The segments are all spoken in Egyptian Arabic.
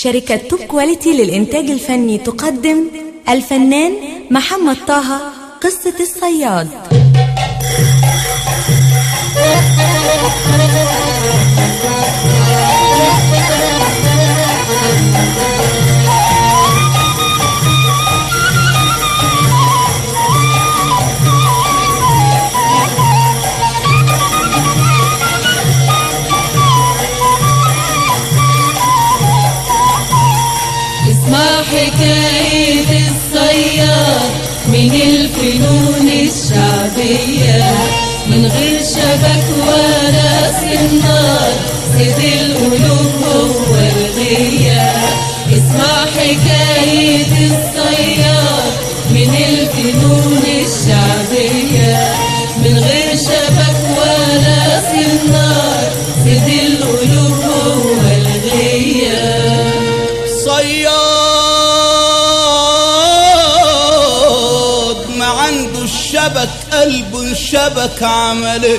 شركة توب كواليتي للإنتاج الفني تقدم الفنان محمد طه قصة الصياد اسمع حكاية الصياد من الفنون الشعبية من غير شبك ولا سنار سيد القلوب هو الغية اسمع حكاية الصياد من الفنون الشعبية من غير شبك ولا سنار سيد القلوب هو الغية صياد ما عنده الشبك قلبه انشبك عمله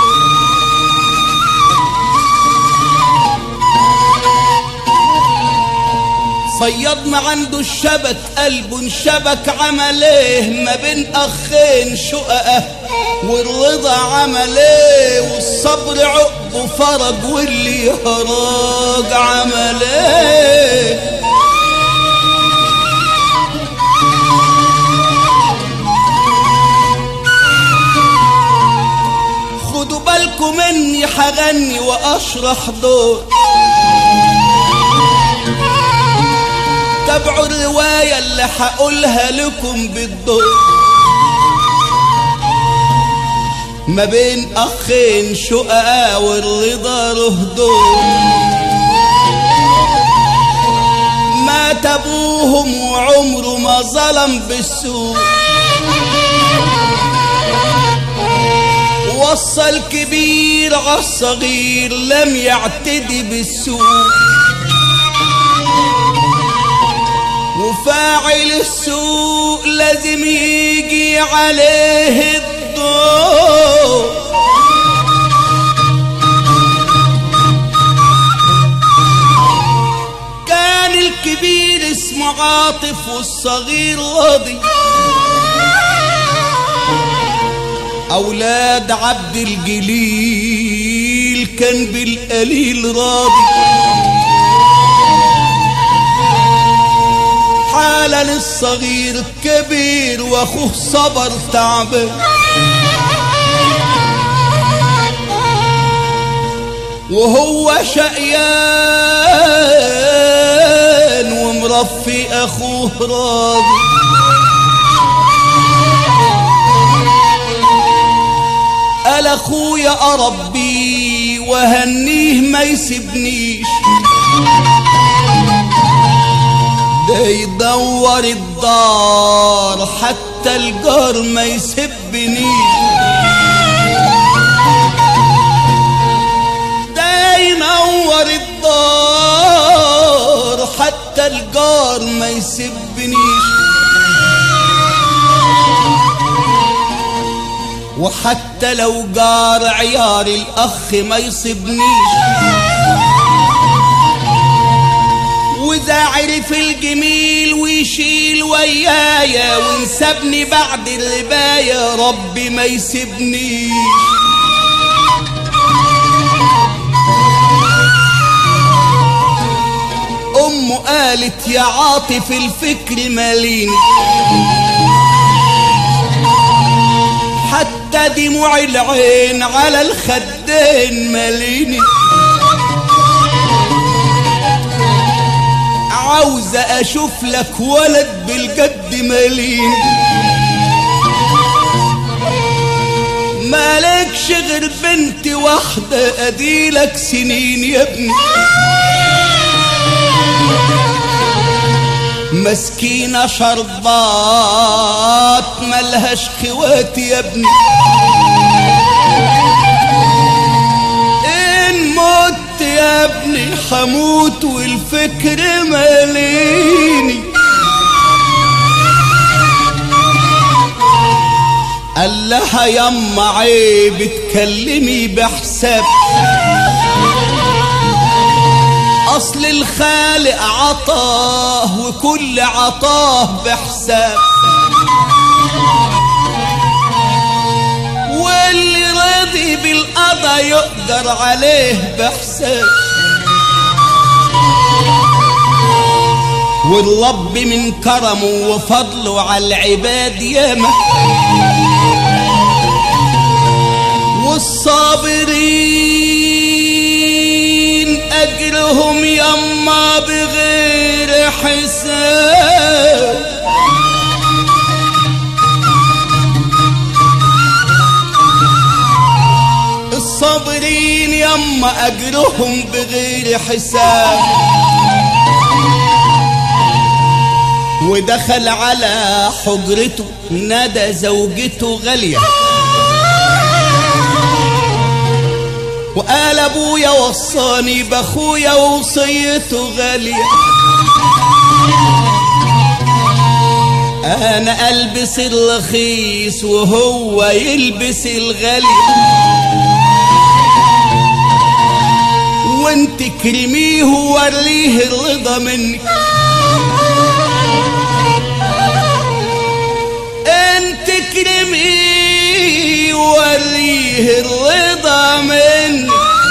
صياد ما عنده الشبك قلبه انشبك عمله ما بين اخين شققه والرضا عمله والصبر عقبه فرج واللي هراج عمله خدوا بالكم مني حغني واشرح دور تابعوا الرواية اللي هقولها لكم بالدور ما بين اخين شققاء والرضا رهدور مات ابوهم وعمره ما ظلم بالسوء وصى الكبير عالصغير لم يعتدي بالسوء وفاعل السوء لازم يجي عليه الضوء كان الكبير اسمه عاطف والصغير راضي أولاد عبد الجليل كان بالقليل راضي حالا الصغير كبير واخوه صبر تعبان وهو شقيان ومرفي اخوه راضي قال اخويا اربيه وهنيه ما يسيبنيش ده يدور الدار حتى الجار ما يسبنيش ده ينور الدار حتى الجار ما يسبنيش وحتى لو جار عيار الاخ ما يصيبنيش وإذا عرف الجميل ويشيل ويايا وينسبني بعد الرباية ربي ما يسيبنيش أمه قالت يا عاطف الفكر ماليني حتى دموع العين على الخدين ماليني عاوزة أشوف لك ولد بالجد مالين مالكش غير بنت واحدة أديلك سنين يا ابني مسكينة شربات ملهاش خوات يا ابني إن مت يا ابني حموت والفكر ماليني قال لها يما عيب تكلمي بحساب اصل الخالق عطاه وكل عطاه بحساب واللي راضي بالقضا يقدر عليه بحساب والرب من كرمه وفضله على العباد ياما والصابرين أجرهم يما بغير حساب الصابرين يما أجرهم بغير حساب ودخل على حجرته نادى زوجته غاليه وقال ابويا وصاني باخويا ووصيته غالية انا البس الرخيص وهو يلبس الغالي وانت كرميه ووريه الرضا منك انت كرميه ووريه الرضا منك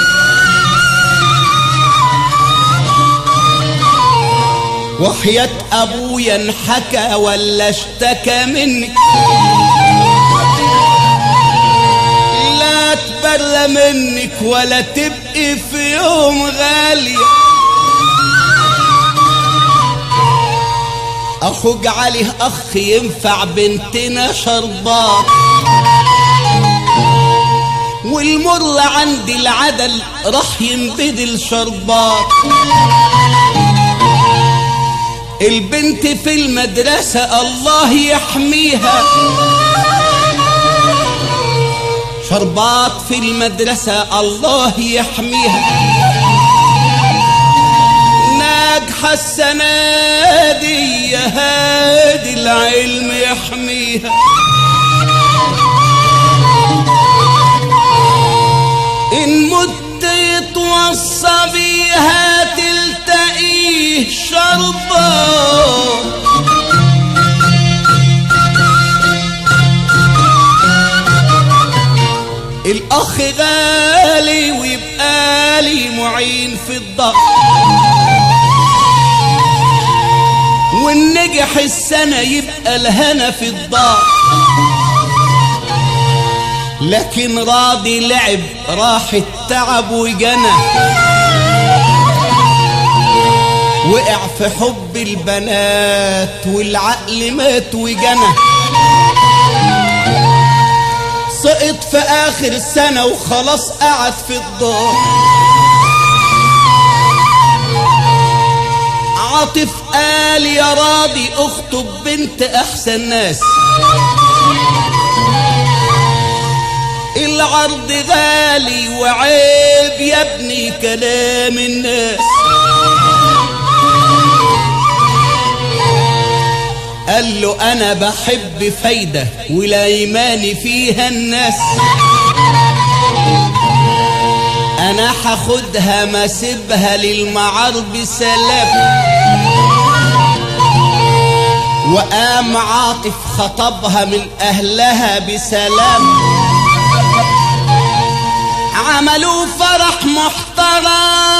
وحياة ابويا انحكى ولا اشتكى منك لا تبرى منك ولا تبقي في يوم غالية اخوك عليه اخ ينفع بنتنا شربات والمر عند العدل راح ينبدل شربات البنت في المدرسة الله يحميها شربات في المدرسة الله يحميها ناجحة السنة دي يا هادي العلم يحميها إن مت يتوصى بيها تلتقيه شربات الأخ غالي ويبقى لي معين في الضغط والنجح السنة يبقى الهنا في الضغط لكن راضي لعب راح التعب وجنى وقع في حب البنات والعقل مات وجنى سقط في اخر السنة وخلاص قعد في الدار عاطف قال يا راضي اخطب بنت احسن ناس العرض غالي وعيب يا ابني كلام الناس قال له انا بحب فايدة ولا ايماني فيها الناس انا هاخدها ما سيبها للمعار بسلام وقام عاطف خطبها من اهلها بسلام عملوا فرح محترم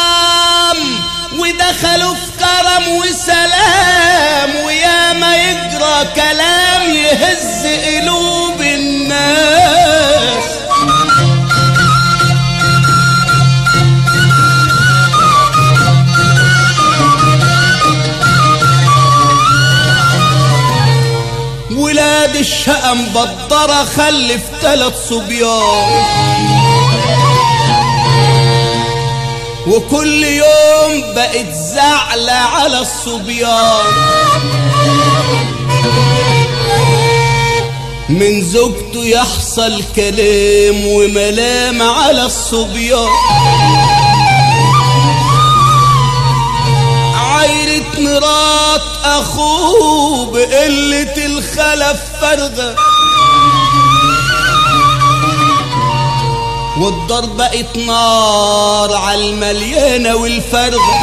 ودخلوا في كرم وسلام ويا ما يجرى كلام يهز قلوب الناس ولاد الشقة مبطرة خلف ثلاث صبيان وكل يوم بقت زعلة على الصبيان من زوجته يحصل كلام وملام على الصبيان عايرة مرات اخوه بقلة الخلف فرغة والدار بقت نار على المليانة والفرغة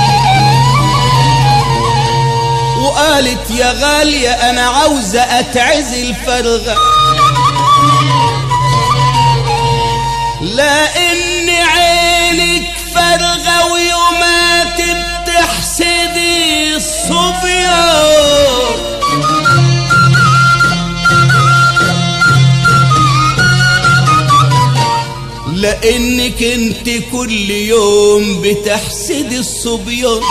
وقالت يا غالية أنا عاوزة أتعزل فرغة لأن عينك فرغة ويومات بتحسدي الصبيان لانك انت كل يوم بتحسدي الصبيان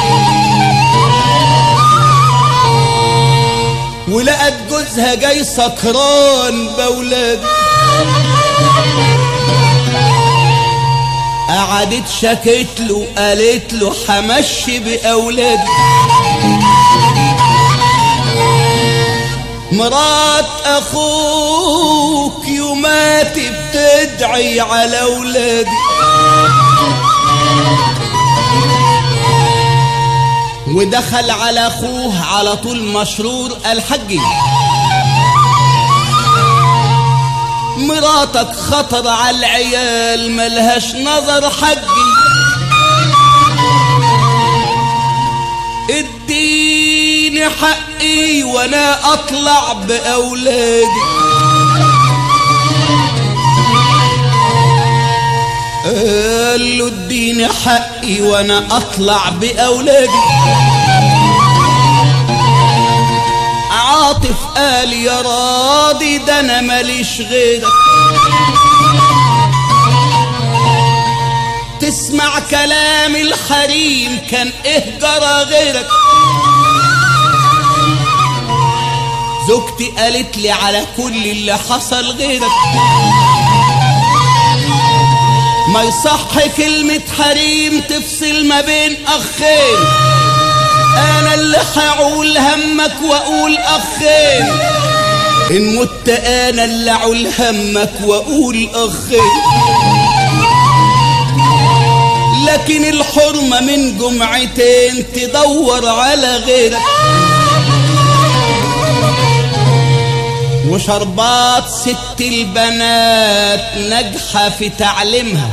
ولقت جوزها جاي سكران بولاد قعدت شكت له قالت له حمشي باولادي مرات اخوك يومات بتدعي على اولادي ودخل على اخوه على طول مشرور الحجي مراتك خطر على العيال ملهاش نظر حجي اديني حقي وانا اطلع باولادي قال له اديني حقي وانا اطلع باولادي عاطف قال يا راضي ده انا ماليش غيرك تسمع كلام الحريم كان ايه جرى غيرك زوجتي قالت لي على كل اللي حصل غيرك ما يصح كلمة حريم تفصل ما بين أخين أنا اللي هعول همك وأقول أخين إن مت أنا اللي أعول همك وأقول أخين لكن الحرمة من جمعتين تدور على غيرك وشربات ست البنات ناجحة في تعليمها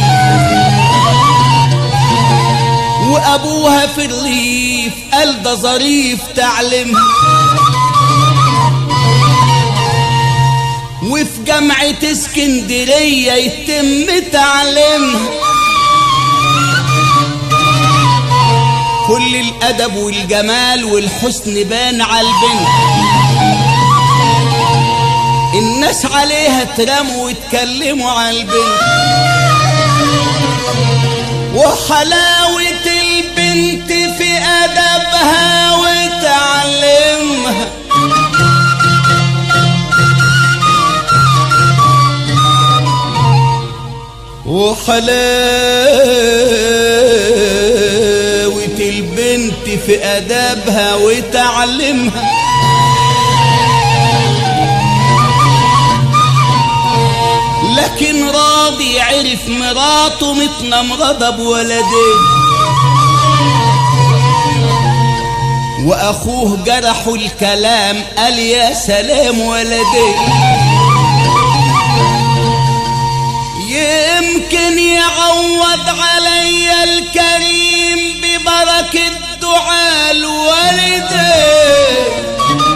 وأبوها في الريف قال ده ظريف تعليمها وفي جامعة اسكندرية يتم تعليمها كل الأدب والجمال والحسن بان على البنت الناس عليها ترموا ويتكلموا على البنت وحلاوة البنت في أدبها وتعلمها وحلاوة البنت في أدبها وتعلمها لكن راضي عرف مراته متنمرضة بولدين واخوه جرحوا الكلام قال يا سلام ولدين يمكن يعوض علي الكريم ببركة دعاء الوالدين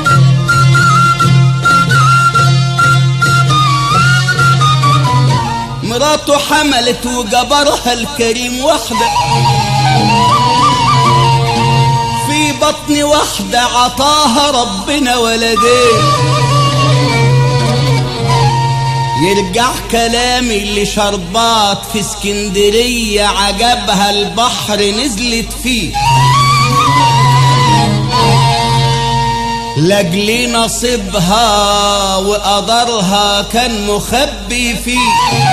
مراته حملت وجبرها الكريم وحدة في بطن واحدة عطاها ربنا ولدين يرجع كلامي لشربات في اسكندرية عجبها البحر نزلت فيه لاجل نصيبها وقدرها كان مخبي فيه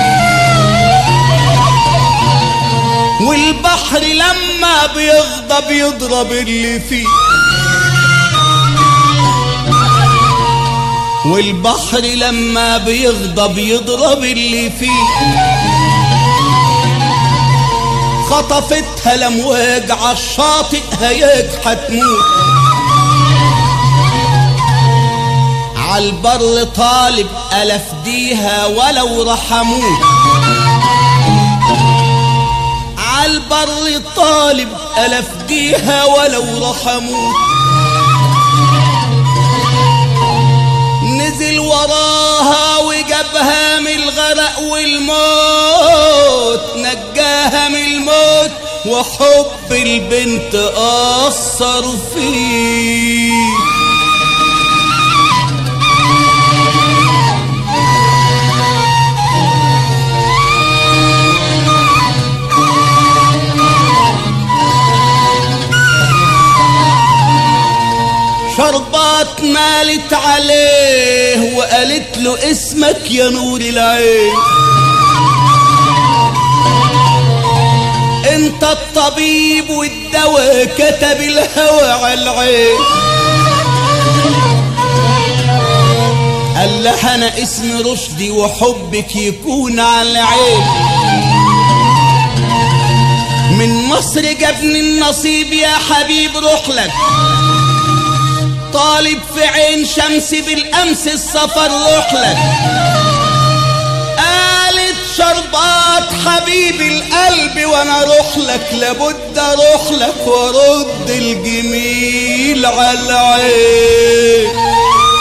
والبحر لما بيغضب يضرب اللي فيه والبحر لما بيغضب يضرب اللي فيه خطفتها الامواج عالشاطئ هياك هتموت عالبر طالب ألف ديها ولو رحموه عالبر طالب ألف ديها ولو رحموه نزل وراها وجابها من الغرق والموت نجاها من الموت وحب البنت أثر فيه شربات مالت عليه وقالت له اسمك يا نور العين انت الطبيب والدواء كتب الهوى على العين قال لها انا اسمي رشدي وحبك يكون على العين من مصر جابني النصيب يا حبيب روح لك طالب في عين شمس بالامس السفر روح لك قالت شربات حبيب القلب وانا اروح لك لابد اروح لك وارد الجميل على العين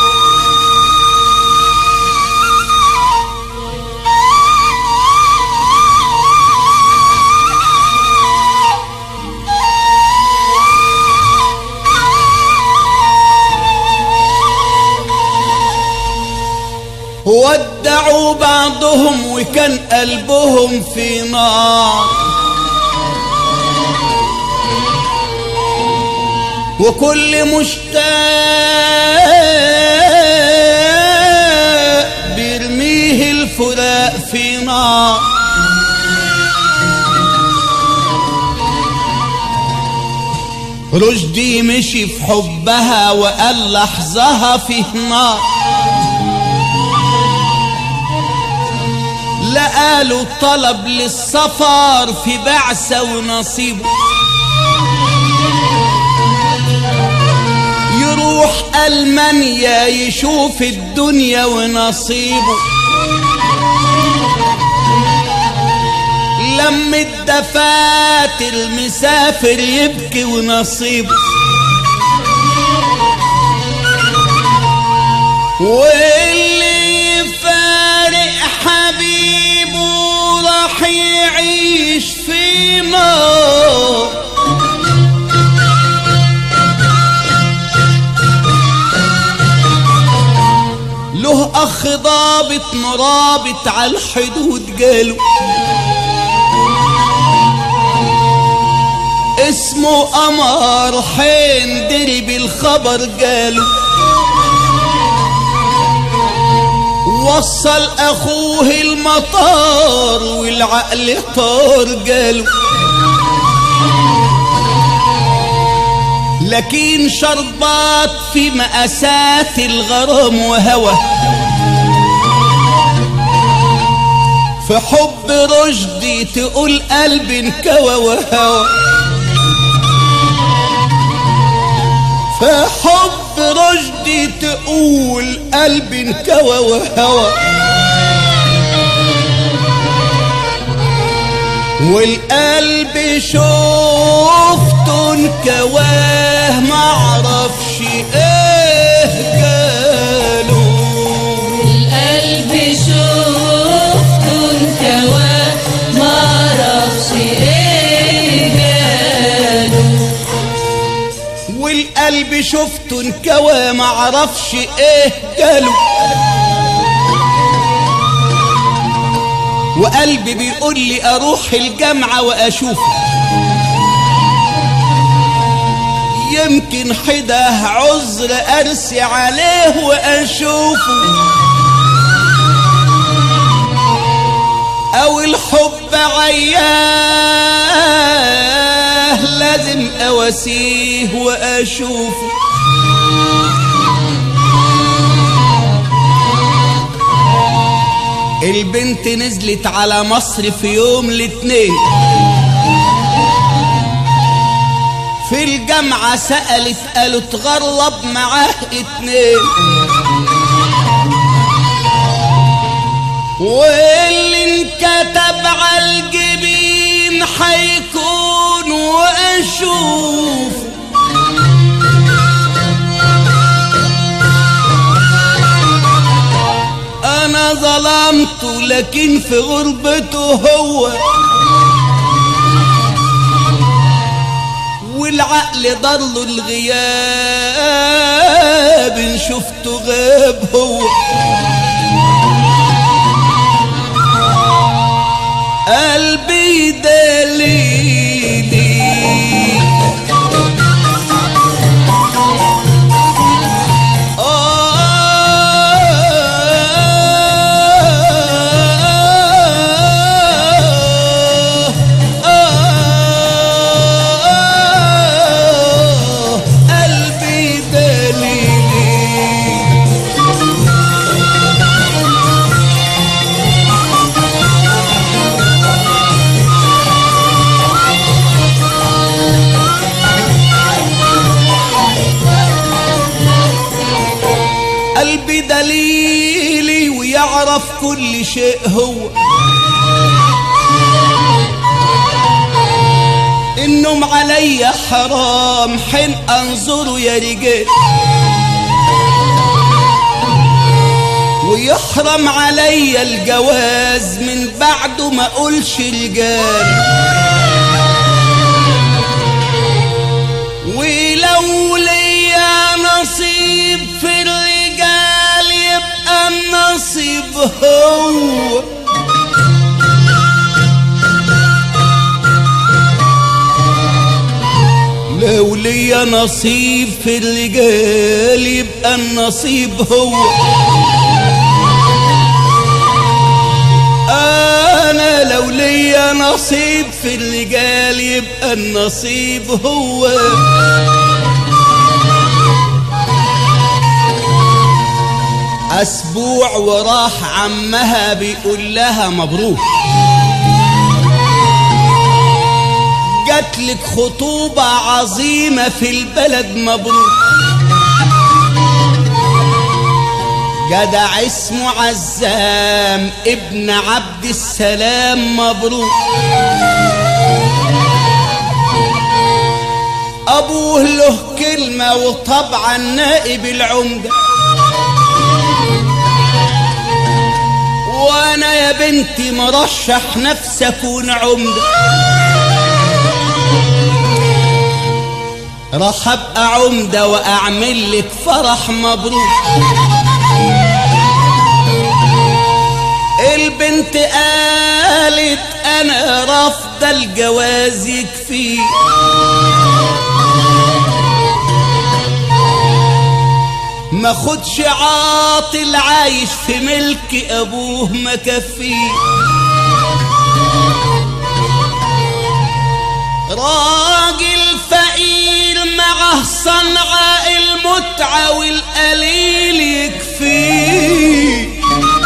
ودعوا بعضهم وكان قلبهم في نار وكل مشتاق بيرميه الفراق في نار رشدي مشي في حبها وقال لحظها فيه نار لقاله طلب للسفر في بعثة ونصيبه يروح ألمانيا يشوف الدنيا ونصيبه لم الدفاتر مسافر يبكي ونصيبه واللي يفارق حبيبه راح يعيش في نار له اخ ضابط مرابط على الحدود جاله اسمه قمر حين دري بالخبر جاله وصل اخوه المطار والعقل طار جاله لكن شربات في مأساة الغرام وهوى في حب رشدي تقول قلبي انكوى وهوى في حب رشدي تقول قلبي انكوى وهوى والقلب شفته انكواه معرفش ايه جاله القلب شفته انكوى معرفش ايه جاله والقلب شفته انكوى معرفش ايه جاله وقلبي بيقول لي اروح الجامعة واشوفه يمكن حده عذر ارسي عليه واشوفه او الحب عياه لازم اواسيه واشوفه البنت نزلت على مصر في يوم الاثنين في الجامعة سألت قالوا تغرب معاه اتنين واللي انكتب على الجبين حيكون واشوف انا ظلمته لكن في غربته هو والعقل ضل الغياب إن شفته غاب هو قلبي دليلي آه آه قلبي دليلي قلبي دليلي ويعرف كل شيء هو النوم علي حرام حين انظره يا رجال ويحرم علي الجواز من بعده ما اقولش رجال ولو ليا نصيب في الرجال يبقى النصيب هو لو ليا نصيب في الرجال يبقى النصيب هو انا لو ليا نصيب في الرجال يبقى النصيب هو اسبوع وراح عمها بيقول لها مبروك جاتلك خطوبة عظيمة في البلد مبروك جدع اسمه عزام ابن عبد السلام مبروك ابوه له كلمة وطبعا نائب العمدة وانا يا بنتي مرشح نفسي اكون عمده راح ابقى عمده واعمل لك فرح مبروك البنت قالت انا رافضه الجواز يكفي ما خدش عاطل عايش في ملك ابوه ما كفيه راجل فقير معه صنعة المتعة والقليل يكفيه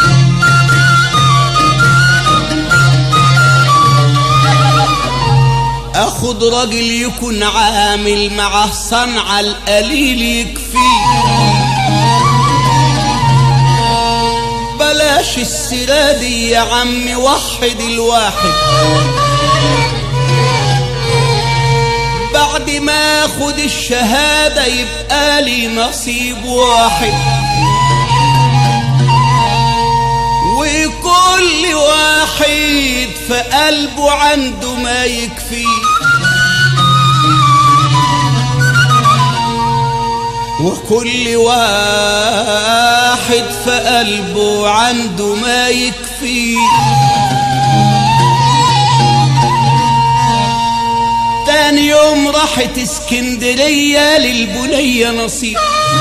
اخد راجل يكون عامل معه صنعة القليل يكفيه بلاش السيرة دي يا عمي وحد الواحد بعد ما اخد الشهادة يبقى لي نصيب واحد وكل واحد في قلبه عنده ما يكفيه وكل واحد في قلبه عنده ما يكفيه تاني يوم راحت اسكندرية للبنية نصيب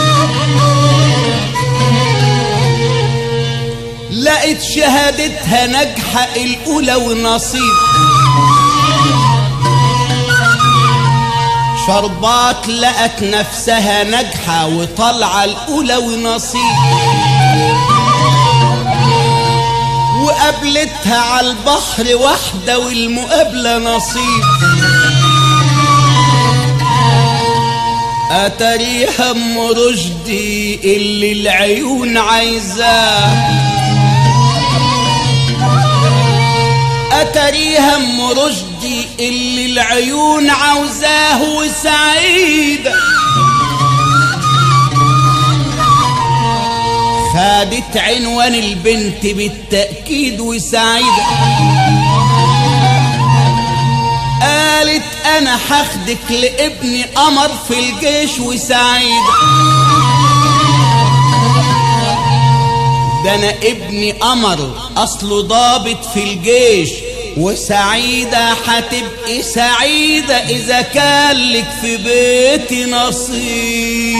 لقيت شهادتها ناجحة الأولى ونصيب شربات لقت نفسها ناجحة وطالعة الأولى ونصيب وقابلتها على البحر واحدة والمقابلة نصيب أتريها أم رشدي اللي العيون عايزاه اتريها ام رشدي اللي العيون عاوزاه وسعيده خدت عنوان البنت بالتأكيد وسعيدة قالت أنا هاخدك لابني قمر في الجيش وسعيدة ده أنا ابني قمر أصله ضابط في الجيش وسعيدة هتبقي سعيدة إذا كان لك في بيتي نصيب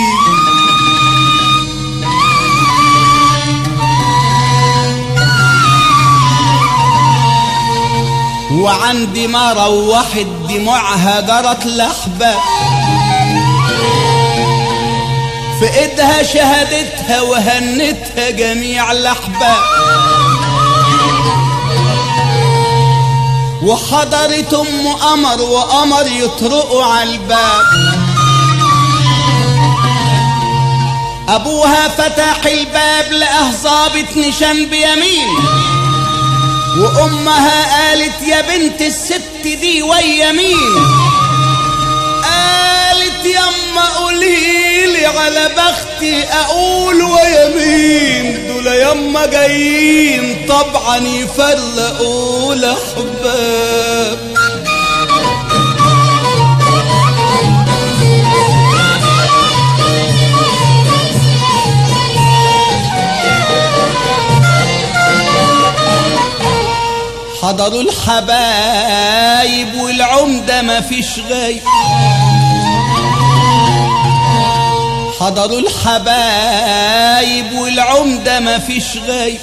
وعندي ما روحت دموعها جرت لحبة في ايدها شهدتها وهنتها جميع لحبة وحضرت ام قمر وقمر يطرقوا على الباب ابوها فتح الباب لقاه ظابط نشان بيمين وامها قالت يا بنت الست دي ويا مين قالت يما قوليلي على بختي اقول ويا مين دول يما جايين طبعا يفرقوا الاحباب حضروا الحبايب والعمدة ما فيش غايب حضروا الحبايب والعمدة ما فيش غايب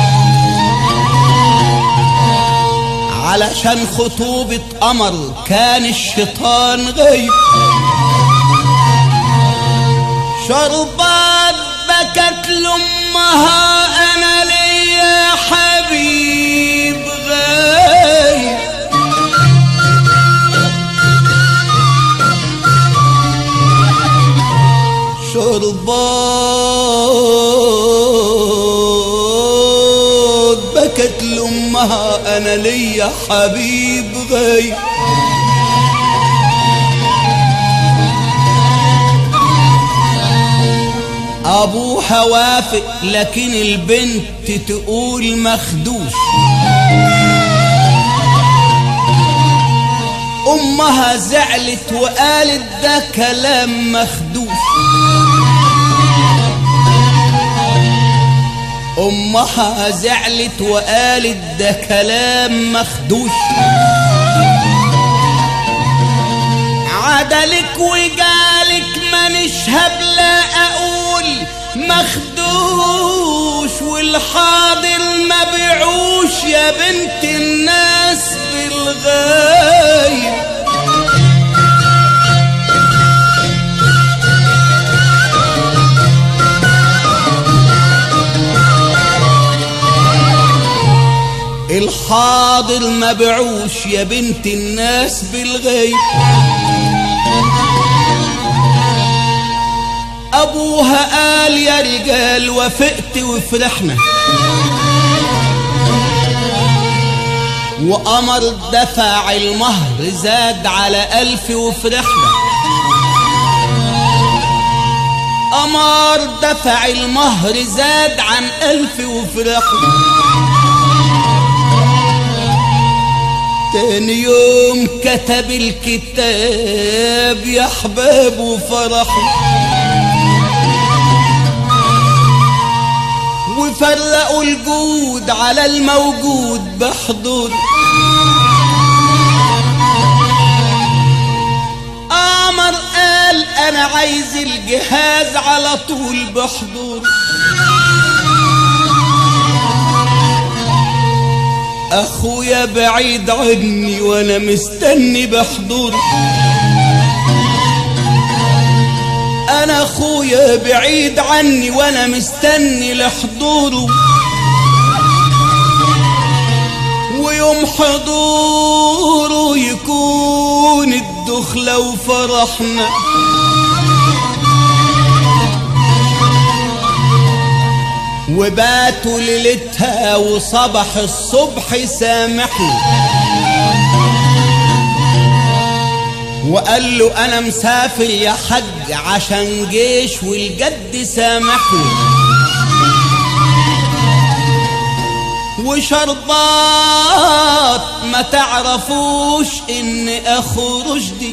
علشان خطوبة قمر كان الشيطان غايب شربات بكت لأمها أنا ليا حبيب غايب شربات بكت لأمها أنا ليا حبيب غايب أبوها وافق لكن البنت تقول مخدوش أمها زعلت وقالت ده كلام مخدوش أمها زعلت وقالت ده كلام مخدوش عدلك وجالك ما نشهب لا أقول مخدوش والحاضر ما بيعوش يا بنت الناس بالغايب الحاضر ما بعوش يا بنت الناس بالغيب ابوها قال يا رجال وافقت وفرحنا وقمر دفع المهر زاد على ألف وفرحنا قمر دفع المهر زاد عن ألف وفرحنا تاني يوم كتب الكتاب يا احباب وفرحوا وفرقوا الجود على الموجود بحضور قمر قال انا عايز الجهاز على طول بحضور اخويا بعيد عني وانا مستني بحضور انا اخويا بعيد عني وانا مستني لحضوره ويوم حضوره يكون الدخلة وفرحنا وباتوا ليلتها وصبح الصبح سامحني وقال له انا مسافر يا حج عشان جيش والجد سامحني وشربات ما تعرفوش ان اخو رشدي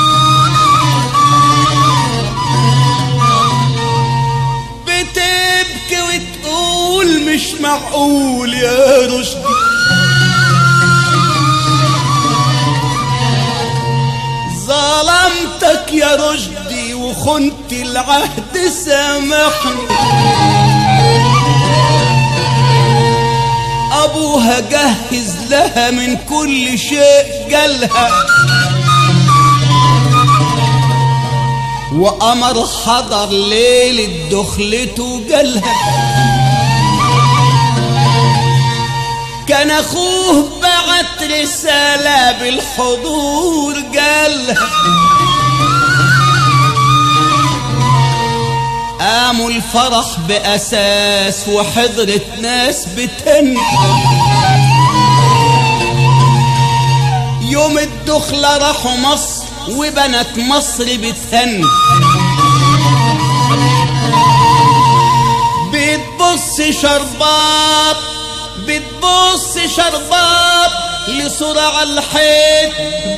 بتبكي وتقول مش معقول يا رشدي ظلمتك يا رشدي وخنت العهد سامحني ابوها جهز لها من كل شيء جالها وقمر حضر ليلة دخلته جالها كان اخوه بعت رسالة بالحضور جالها قاموا الفرح بأساس وحضرت ناس بتن يوم الدخلة راحوا مصر وبنات مصر بتهن بتبص شربات بتبص شربات لصورة على الحيط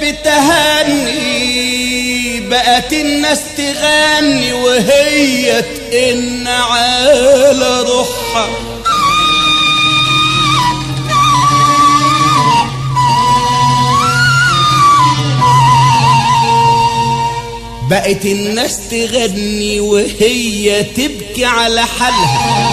بتهني بقت الناس تغني وهي تئن على روحها بقت الناس تغني وهي تبكي على حالها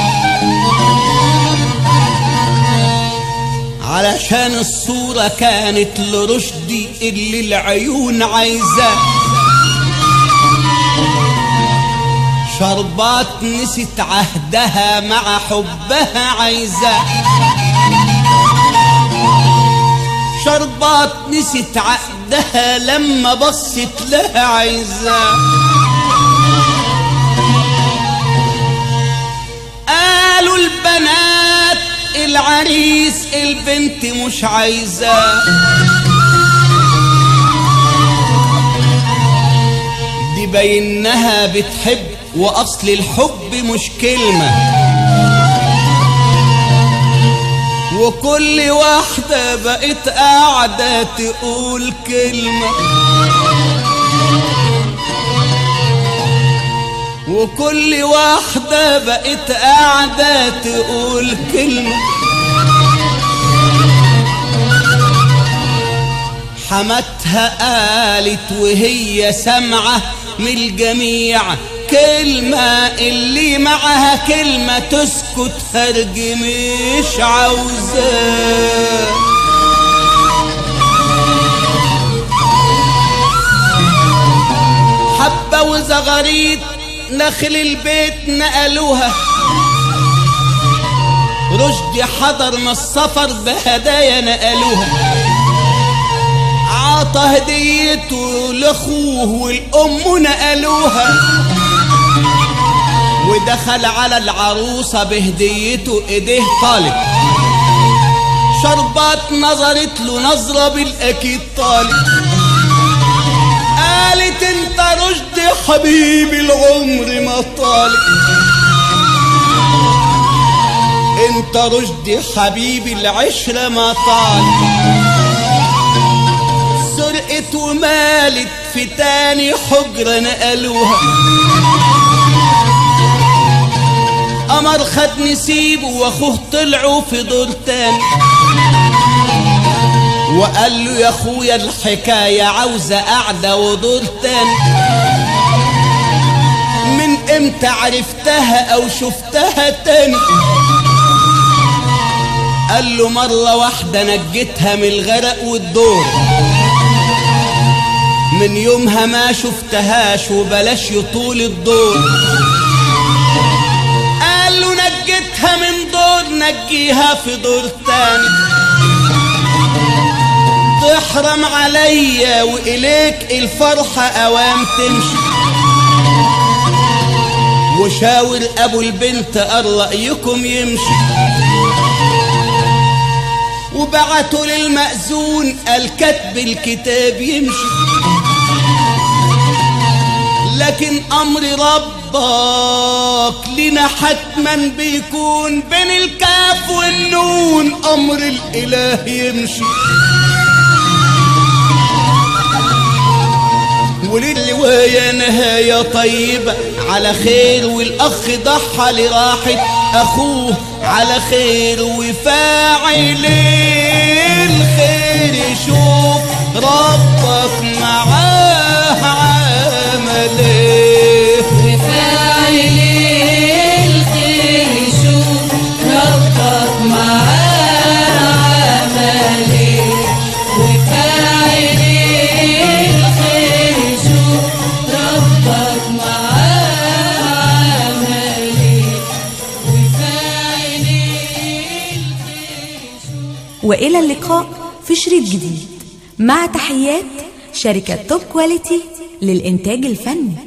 علشان الصورة كانت لرشدي اللي العيون عايزاه شربات نسيت عهدها مع حبها عايزاه شربات نسيت عقدها لما بصت لها عايزاه قالوا البنات العريس البنت مش عايزاه دي بينها بتحب واصل الحب مش كلمه وكل واحدة بقت قاعدة تقول كلمة وكل واحدة بقت قاعدة تقول كلمة حماتها قالت وهي سامعة من الجميع كلمة اللي معها كلمة تسكت خرج مش عاوزاه حبة وزغاريد نخل البيت نقلوها رشدي حضر من السفر بهدايا نقلوها عطى هديته لاخوه والام نقلوها ودخل على العروسة بهديته ايديه طالب شربات نظرت له نظرة بالاكيد طالب قالت انت رشدي حبيبي العمر ما طالب انت رشدي حبيبي العشرة ما طالب سرقت ومالت في تاني حجرة نقلوها قمر خد نسيبه واخوه طلعوا في دور تاني وقال له يا اخويا الحكاية عاوزة قعدة ودور تاني من امتى عرفتها او شفتها تاني قال له مرة واحدة نجيتها من الغرق والدور من يومها ما شفتهاش وبلاش يطول الدور قال له نجيتها من دور نجيها في دور تاني تحرم عليا وإليك الفرحة أوام تمشي وشاور ابو البنت قال رايكم يمشي وبعتوا للمأذون قال كتب الكتاب يمشي لكن امر ربك لنا حتما بيكون بين الكاف والنون امر الاله يمشي وللرواية نهاية طيبة على خير والأخ ضحى لراحة أخوه على خير وفاعل الخير يشوف ربك معاه عمل ايه وفاعل الخير يشوف ربك معاه عمل ايه وفاعل الخير يشوف ربك معاه عمل ايه وفاعل الخير يشوف وإلى اللقاء في شريط جديد مع تحيات شركة توب كواليتي للإنتاج الفني